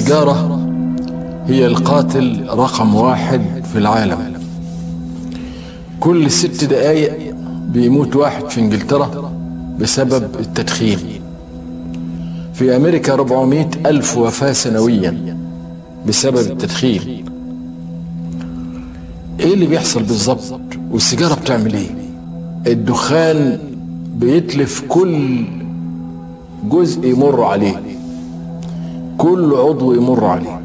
السيجارة هي القاتل رقم واحد في العالم كل ست دقايق بيموت واحد في انجلترا بسبب التدخين في امريكا 400 الف وفاة سنويا بسبب التدخين ايه اللي بيحصل بالظبط والسيجارة بتعمل ايه الدخان بيتلف كل جزء يمر عليه كل عضو يمر عليه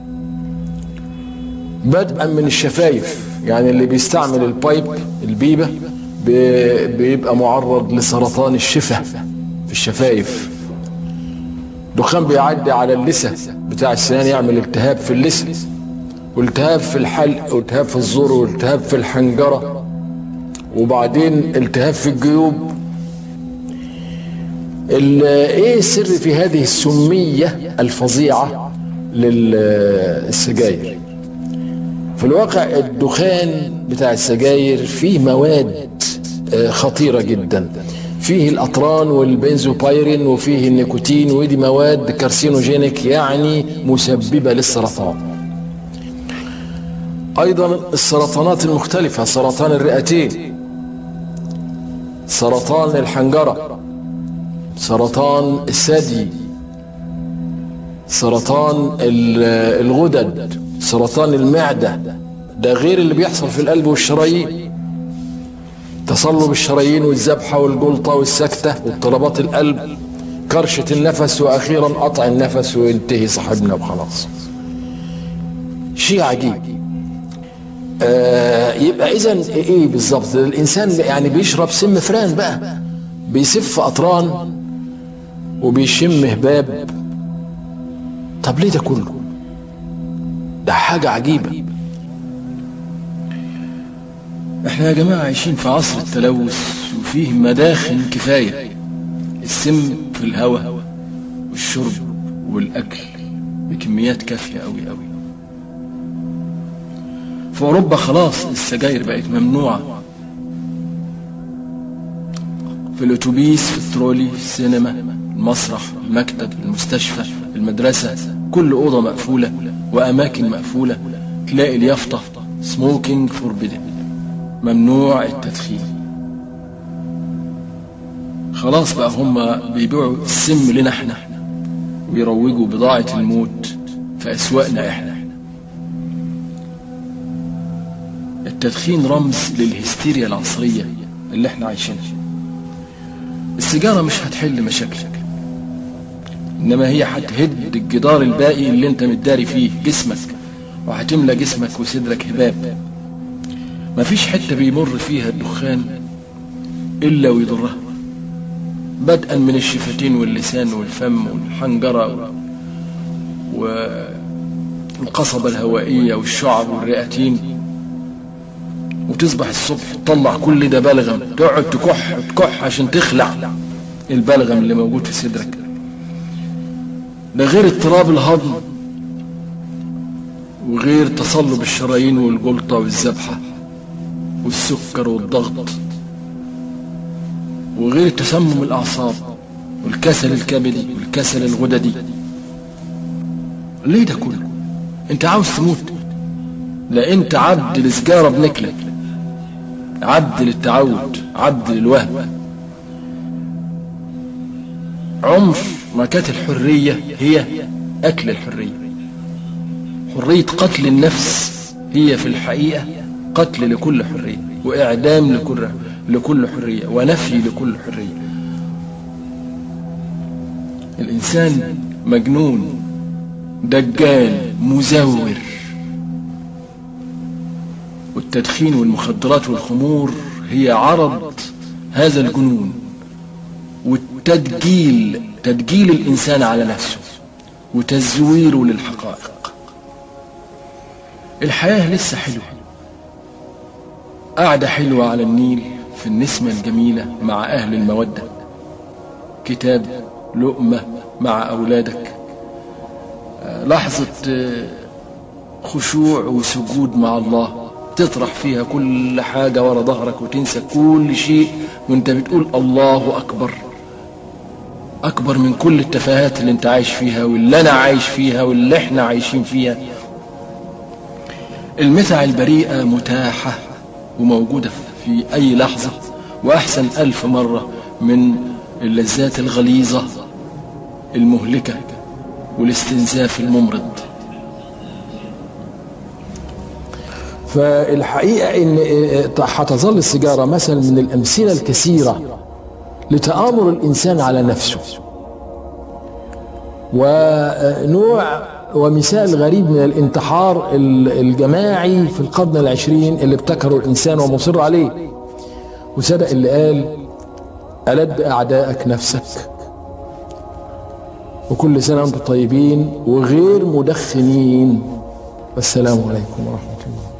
بدءا من الشفايف يعني اللي بيستعمل البايب البيبة بيبقى معرض لسرطان الشفة في الشفايف دخان بيعدي على اللثة بتاع السنان يعمل التهاب في اللثة والتهاب في الحلق والتهاب في الزور والتهاب في الحنجرة وبعدين التهاب في الجيوب ايه السر في هذه السمية الفظيعة للسجاير في الواقع الدخان بتاع السجاير فيه مواد خطيرة جدا فيه الأطران والبنزوبايرين وفيه النيكوتين ودي مواد كارسينوجينيك يعني مسببة للسرطان أيضا السرطانات المختلفة سرطان الرئتين سرطان الحنجرة سرطان الثدي سرطان الغدد سرطان المعدة ده غير اللي بيحصل في القلب والشرايين تصلب الشرايين والذبحة والجلطة والسكتة واضطرابات القلب كرشة النفس وأخيرا قطع النفس وينتهي صاحبنا وخلاص شيء عجيب آه يبقى إذا إيه بالظبط الإنسان يعني بيشرب سم فران بقى بيسف أطران وبيشم هباب طب ليه ده كله ده حاجة عجيبة احنا يا جماعة عايشين في عصر التلوث وفيه مداخن كفاية السم في الهواء والشرب والأكل بكميات كافية أوي أوي في أوروبا خلاص السجاير بقت ممنوعة في الأتوبيس في الترولي في السينما المسرح المكتب المستشفى المدرسة كل أوضة مقفولة وأماكن مقفولة تلاقي اليافطة سموكينج فوربيدن ممنوع التدخين خلاص بقى هم بيبيعوا السم لنا احنا ويروجوا بضاعة الموت في أسواقنا احنا التدخين رمز للهستيريا العصرية اللي احنا عايشينها السيجارة مش هتحل مشاكلك انما هي هتهد الجدار الباقي اللي انت متداري فيه جسمك وهتملى جسمك وصدرك هباب مفيش حتة بيمر فيها الدخان الا ويضرها بدءا من الشفتين واللسان والفم والحنجرة والقصبة الهوائية والشعب والرئتين وتصبح الصبح تطلع كل ده بلغم تقعد تكح تكح عشان تخلع البلغم اللي موجود في صدرك ده غير اضطراب الهضم وغير تصلب الشرايين والجلطة والذبحة والسكر والضغط وغير تسمم الأعصاب والكسل الكبدي والكسل الغددي ليه ده كله انت عاوز تموت لا انت عبد السجارة بنكلك عبد للتعود عبد للوهم عمر ما كانت الحرية هي أكل الحرية حرية قتل النفس هي في الحقيقة قتل لكل حرية وإعدام لكل لكل حرية ونفي لكل حرية الإنسان مجنون دجال مزور والتدخين والمخدرات والخمور هي عرض هذا الجنون والتدجيل تدجيل الإنسان على نفسه وتزويره للحقائق الحياة لسه حلوة قاعدة حلوة على النيل في النسمة الجميلة مع أهل المودة كتاب لقمة مع أولادك لحظة خشوع وسجود مع الله تطرح فيها كل حاجة ورا ظهرك وتنسى كل شيء وانت بتقول الله أكبر أكبر من كل التفاهات اللي أنت عايش فيها واللي أنا عايش فيها واللي إحنا عايشين فيها المتع البريئة متاحة وموجودة في أي لحظة وأحسن ألف مرة من اللذات الغليظة المهلكة والاستنزاف الممرض فالحقيقة إن هتظل السيجارة مثلا من الأمثلة الكثيرة لتآمر الإنسان على نفسه ونوع ومثال غريب من الانتحار الجماعي في القرن العشرين اللي ابتكره الإنسان ومصر عليه وصدق اللي قال ألد أعدائك نفسك وكل سنة وانتم طيبين وغير مدخنين والسلام عليكم ورحمة الله